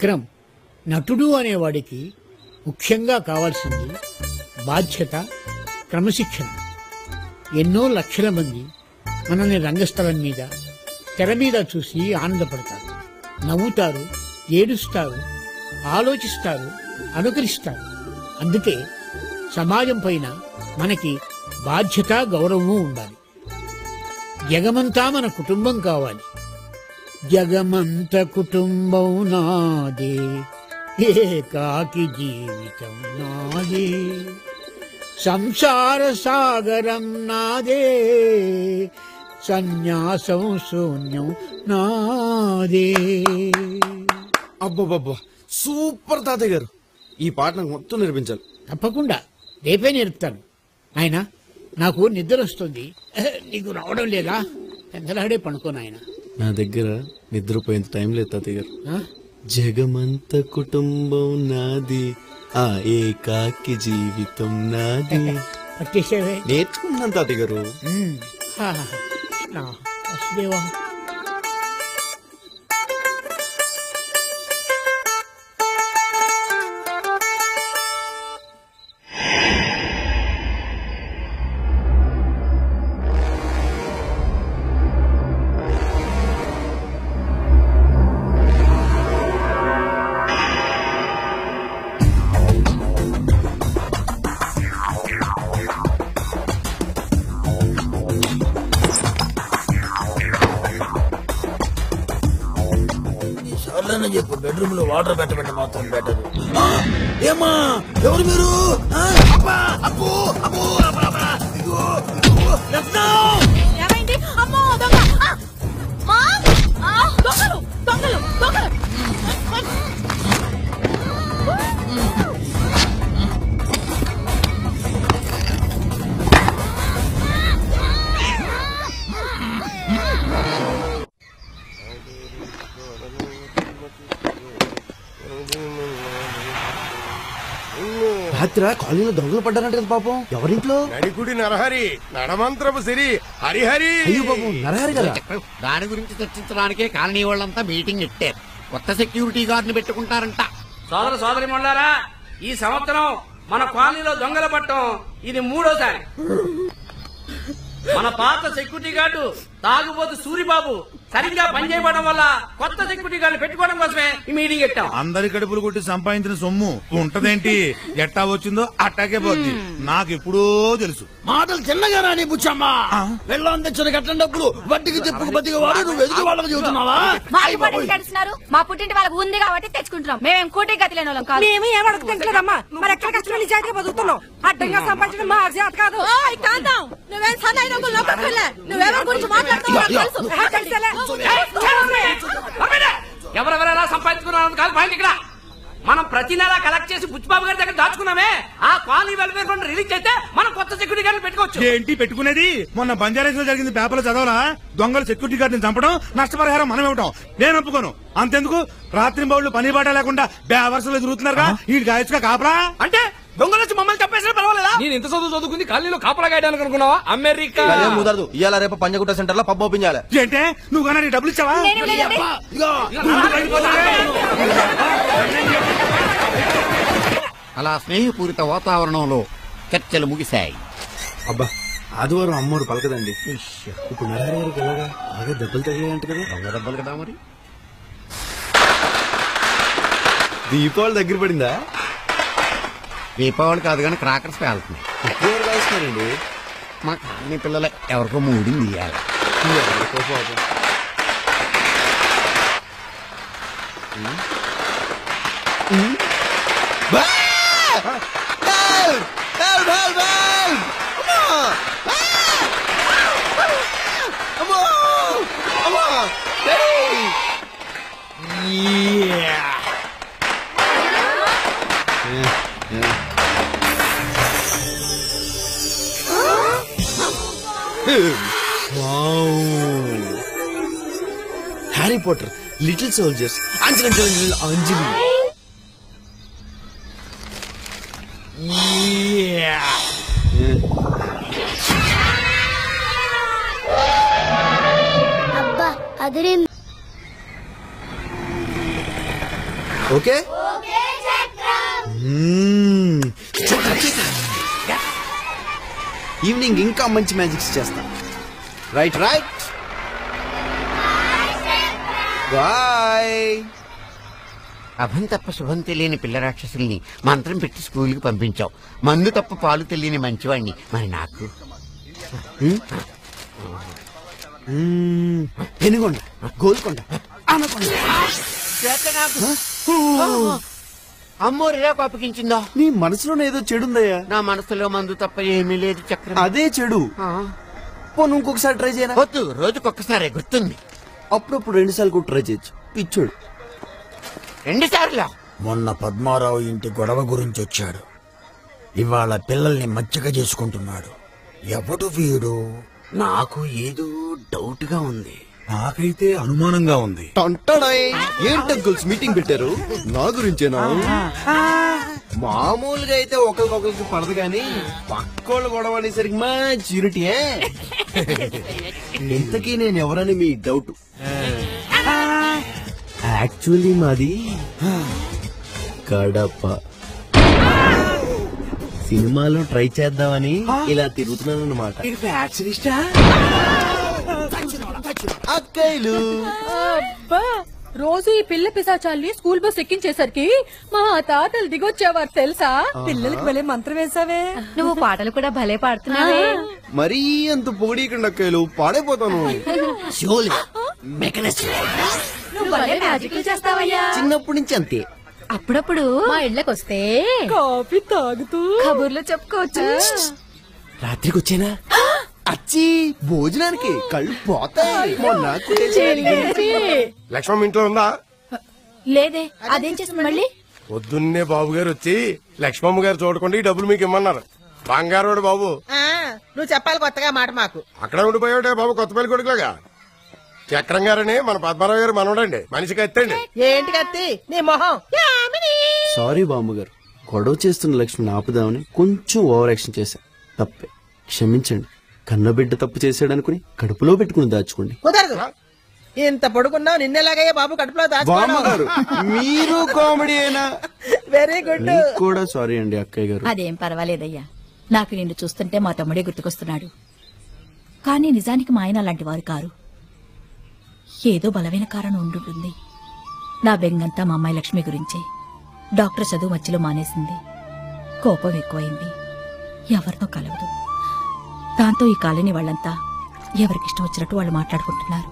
విక్రమ్ నటుడు అనేవాడికి ముఖ్యంగా కావాల్సింది బాధ్యత క్రమశిక్షణ ఎన్నో లక్షల మంది మనల్ని రంగస్థలం మీద తెర మీద చూసి ఆనందపడతారు నవ్వుతారు ఏడుస్తారు ఆలోచిస్తారు అనుకరిస్తారు అందుకే సమాజం పైన మనకి బాధ్యత గౌరవము ఉండాలి జగమంతా మన కుటుంబం కావాలి జగమంత కుటుంబం నాదే ఏకాకి జీవితం నాదే సంసార సాగరం నాదే సన్యాసం శూన్యం నాదే అబ్బబ్బబ్బా సూపర్ తాతయ్య గారు ఈ పాట నాకు మొత్తం నేర్పించాలి తప్పకుండా రేపే నేర్పుతాను ఆయన నాకు నిద్ర వస్తుంది ఎహ్, నీకు రావడం లేదా పెందలాడే పనుకో నాయన నా దగ్గర నిద్రపోయేంత టైం లేదు తాతయ్య గారు ఆ? జగమంత కుటుంబం నాది ఆ ఏకాకి జీవితం నాది పట్టేసేవే నేర్చుకున్నాను తాతయ్య గారు ఉమ్. హా, కృష్ణ వసుదేవా సార్లనే చెప్పు బెడ్రూమ్ లో వాటర్ పెట్టబెట్ట మాత్రం బెటర్ ఏమా ఎవరు మీరు ఆ? అబ్బా, అబ్బో, అబ్బో, అబ్బా, అబ్బా. ఇదిగో, ఇదిగో, రత్నం! ఏమైంది అమ్మో దొంగ ఆ! మా! ఆ! దొంగలు దొంగలు దొంగలు రాత్రి కాలనీలో దొంగలు పడ్డారంట కదా పాపం ఎవరింట్లో నడికుడి నరహరి నడమంత్రపు సిరి హరిహరి అయ్యో పాపం నరహరి కదా దాని గురించి చర్చించడానికే కాలనీ వాళ్ళంతా మీటింగ్ ఇట్టారు కొత్త సెక్యూరిటీ గార్డుని పెట్టుకుంటారంట సోదర సోదరి మొండారా ఈ సంవత్సరం మన కాలనీలో దొంగల పట్టం ఇది మూడోసారి మన పాత సెక్యూరిటీ గార్డు తాగుబోతు సూరిబాబు సరిగ్గా పనిచేయబడడం వల్ల కొత్త సెక్యూరిటీ గార్డు పెట్టుకోవడం కోసమే ఈ మీటింగ్ పెట్టాం అందరి కడుపులు కొట్టి సంపాదించిన సొమ్ము ఉంటదేంటి ఎట్టా వచ్చిందో అట్టాకే పోద్ది నాకు ఎప్పుడో తెలుసు మాటలు చిన్నగా రాని బుచ్చమ్మా వెళ్ళం తెచ్చిన కట్టం డబ్బులు వడ్డీకి చెప్పుకు బతికి వాడు నువ్వు ఎదుగు వాళ్ళకి చెబుతున్నావా మాకు పడింది గడిచినారు మా పుట్టింటి వాళ్ళకి ఉంది కాబట్టి తెచ్చుకుంటున్నాం మేమేం కూటి గతి లేని వాళ్ళం కాదు మేము ఏం అడుగుతుంటలేదమ్మా మరి ఎక్కడ కష్టం నిజాయితీ బతుకుతున్నాం అడ్డంగా సంపాదించడం మా చేత కాదు ఓయ్ కాంతం నువ్వేం సన్నాయి నొక్కులు నొక్కర్లే నువ్వెవరి గురించి మాట్లాడుతున్నావు నాకు తెలుసు. ఏ, తెలుసులే. ఎవరెవరెలా సంపాదించుకున్నారో కాదు పాయింట్ ఇక్కడ మనం ప్రతి నెల కలెక్ట్ చేసి బుచ్చిబాబు గారి దగ్గర దాచుకున్నామే ఆ కాలనీ వెల్ఫేర్ ఫండ్ రిలీజ్ చేస్తే మనం కొత్త సెక్యూరిటీ గార్డు పెట్టుకోవచ్చు ఏంటి పెట్టుకునేది మొన్న బంజారాస్ లో జరిగింది పేపర్లో చదవలా దొంగలు సెక్యూరిటీ గార్డుని చంపడం నష్టపరిహారం మనం ఇవ్వటం నేను ఒప్పుకోను అంతెందుకు రాత్రి బౌళ్ళు పని బాట లేకుండా బేవర్సలో తిరుగుతున్నారుగా ఈ గాయచుగా కాపలా అంటే దొంగలు వచ్చి మమ్మల్ని చంపేసినా పర్వాలేదా నేను ఇంత చదువు చదువుకుంది కాలనీలో కాపలా గాయడానికి అనుకున్నావా అమెరికా అదేం కుదరదు ఇవాళ రేపు పంజగుట్ట సెంటర్ లో పబ్బు ఓపెన్ చేయాలి ఏంటే నువ్వు కానీ డబ్బులు ఇచ్చావా నేను లేదండి. అలా స్నేహపూరిత వాతావరణంలో చర్చలు ముగిశాయి అబ్బా ఆదివారం అమ్మోరు పలకదండి ఇప్పుడు నరహరి గారికి ఎలాగా బాగా దెబ్బలు తగిలాయంట కదా దొంగ దెబ్బలు కదా మరి దీపావళి దగ్గర పడిందా దీపావళి కాదు కానీ క్రాకర్స్ పేలుతున్నాయి ఎవరు కాల్స్తున్నారండి మా కాలనీ పిల్లలే ఎవరికో మూడింది ఇయ్యాలి Harry Potter little soldiers Anjali Anjali అబ్బా అదిరింది ఓకే మ్మ్. ఈవినింగ్ ఇంకా మంచి మ్యాజిక్స్ చేస్తా రైట్ రైట్ బాయ్ అభం తప్ప శుభం తెలియని పిల్ల రాక్షసుల్ని మంత్రం పెట్టి స్కూల్కి పంపించావు మందు తప్ప పాలు తెలియని మంచివాణ్ణి మరి నాకు పెనుగొండ గోల్కొండ అమ్మో రేలా కోపగించిందో నీ మనసులోనే ఏదో చెడుందయ్యా నా మనసులో మందు తప్ప ఏమీ లేదు చక్రం అదే చెడు ఆ. పోను ఇంకొకసారి ట్రై చేయరా వద్దు రోజుకొక్కసారి గుర్తుంది అప్పుడప్పుడు రెండు సార్లు కూడా ట్రై చేయొచ్చు పిచ్చోడు రెండు సార్లు మొన్న పద్మారావు ఇంటి గొడవ గురించి వచ్చాడు ఇవాళ పిల్లల్ని మచ్చిక చేసుకుంటున్నాడు ఎవడు వీడు నాకు ఏదో డౌట్ గా ఉంది నాకైతే అనుమానంగా ఉంది టంటడాయ్ ఏంటి అంకుల్స్ మీటింగ్ పెట్టారు నా గురించేనా మామూలుగా అయితే ఒకరికొకరికి పడదు కానీ పక్కోళ్ళు గొడవ అనేసరికి మంచి యూనిటీయే ఇంతకీ నేను ఎవరని మీ డౌట్ యాక్చువల్లీ మాది కడప సినిమాలో ట్రై చేద్దామని ఇలా తిరుగుతున్నాను అనమాట అక్కయ్యలు అబ్బా రోజు ఈ పిల్ల పిశాచాల్ని స్కూల్ బస్ ఎక్కించేసరికి మా తాతలు దిగొచ్చేవారు తెలుసా పిల్లలకి భలే మంత్రం వేసావే నువ్వు పాటలు కూడా భలే పాడుతున్నావే మరీ అంత పొగిడీకండి అక్కయ్యలు పాడైపోతాను నువ్వు భలే మ్యాజిక్లు చేస్తావయ్యా చిన్నప్పటి నుంచి అంతే అప్పుడప్పుడు మా ఇళ్ళకొస్తే కాఫీ తాగుతూ కబుర్లు చెప్పుకోవచ్చు రాత్రికి వచ్చేనా అచ్చి భోజనానికి కళ్ళు పోతాయి మొన్న కుట్టేసి- లక్ష్మమ్మ ఇంట్లో ఉందా లేదే అదేం చేస్తుంది మళ్ళీ పొద్దున్నే బాబు గారు వచ్చి లక్ష్మమ్మ గారు చూడకుండా ఈ డబ్బులు మీకు ఇమ్మన్నారు బంగారోడు బాబు నువ్వు చెప్పాలి కొత్తగా మాట మాకు అక్కడే ఉండిపోయాడే బాబు కొత్త పెళ్లి కొడుకులాగా చక్రం గారని మన పద్మారావు గారు మనవడండి మనిషికి ఎత్తండి ఏంటి కత్తి నీ మొహం సారీ బామ్మగారు గొడవ చేస్తున్న లక్ష్మిని ఆపుదామని కొంచెం ఓవర్ యాక్షన్ చేశా తప్పే క్షమించండి కన్నబిడ్డ తప్పు చేశాడు అనుకుని కడుపులో పెట్టుకుని దాచుకోండి కుదరదు ఇంత పొడుగున్నావు నిన్నెలాగయ్యా బాబు కడుపులో బామ్మగారు మీరు కామెడీ అయినా వెరీ గుడ్ మీకు కూడా సారీ అండి అక్కయ్య గారు అదేం పర్వాలేదయ్యా నాకు నిన్ను చూస్తుంటే మా తమ్ముడే గుర్తుకొస్తున్నాడు కానీ నిజానికి మా ఆయన అలాంటి వారు కారు ఏదో బలమైన కారణం ఉండుంటుంది నా బెంగంతా మా అమ్మాయి లక్ష్మి గురించే డాక్టర్ చదువు మధ్యలో మానేసింది కోపం ఎక్కువైంది ఎవరితో కలవదు దాంతో ఈ కాలనీ వాళ్ళంతా ఎవరికిష్టం వచ్చినట్టు వాళ్ళు మాట్లాడుకుంటున్నారు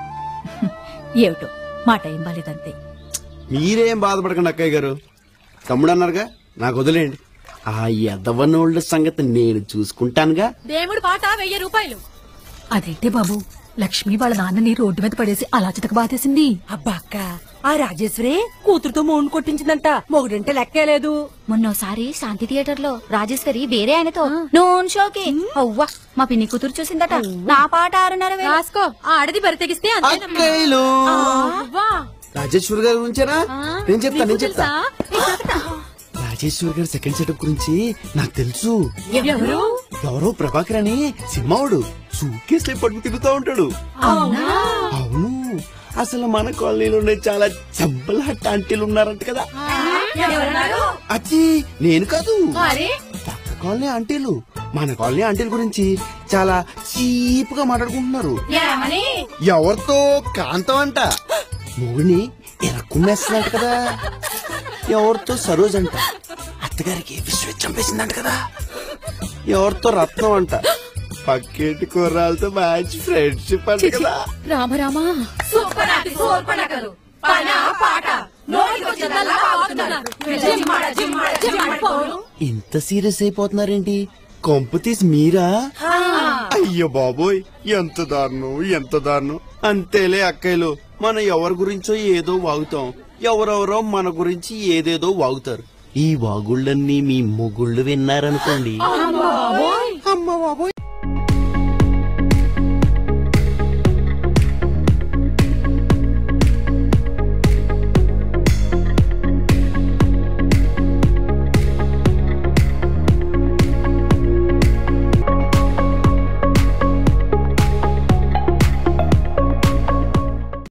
ఏమిటో మాట ఏం బాలేదంతే మీరేం బాధపడకండి అక్కయ్య గారు తమ్ముడు అన్నారుగా నాకు వదిలేయండి ఆ ఎదవనోళ్ళ సంగతి నేను చూసుకుంటానుగా దేవుడు పాట వెయ్యి రూపాయలు అదేంటి బాబు లక్ష్మి వాళ్ళ నాన్నని రోడ్డు మీద పడేసి అలా చితక బాధేసింది అబ్బా అక్క ఆ రాజేశ్వరి కూతురుతో మౌన్ కొట్టించిందంట మొగుడంటే లెక్కే లేదు మొన్నోసారి శాంతి థియేటర్ లో రాజేశ్వరి వేరే ఆయనతో నూన్ షోకి అవ్వా మా పిన్ని కూతురు చూసిందట నా పాట ఆరున్నర వేలు. రాసుకో ఆ ఆడది బరి తెగిస్తే అంతేనమ్మా. అక్కయ్యలు అవ్వా. రాజేశ్వర్ గారి గురించేనా నేను చెప్తా నేను నీకు చెప్తా తెలుసా? నీకు చెప్తా. రాజేశ్వర్ గారి సెకండ్ సెటప్ గురించి నాకు తెలుసు ఎవరు ఎవరో ప్రభాకర్ అని సినిమావుడు సూకేస్ పట్టుకు తిరుగుతూ ఉంటాడు అవును అసలు మన కాలనీలో ఉండే చాలా చెంపలాట ఆంటీలు ఉన్నారంట కదా ఎవరన్నారు అచ్చి నేను కాదు మరి పక్క కాలనీ ఆంటీలు మన కాలనీ ఆంటీల గురించి చాలా చీప్ గా మాట్లాడుకుంటున్నారు ఏమని ఎవరితో కాంతం అంట మొగుడిని ఎరక్కుమ్మేస్తుందంట కదా ఎవరితో సరోజ్ అంట అత్తగారికి విశ్వ చంపేసిందంట కదా ఎవరితో రత్నం అంట పక్కేటి కూరలతో మంచి ఫ్రెండ్షిప్ అంట కదా రామరామా సూపర్ సూపర్ నకలు పన పాట నోటికి వచ్చిందల్లా వాగుతున్నారు జిమ్మాడ జిమ్మాడ జిమ్మాడ పోను ఇంత సీరియస్ అయిపోతున్నారేంటి కొంపు తీసి మీరా అయ్యో బాబోయ్ ఎంత దారుణం ఎంత దారుణం అంతేలే అక్కయ్యలు మనం ఎవరి గురించో ఏదో వాగుతాం ఎవరెవరో మన గురించి ఏదేదో వాగుతారు ఈ వాగుళ్ళన్నీ మీ మొగుళ్ళు విన్నారనుకోండి అమ్మ బాబోయ్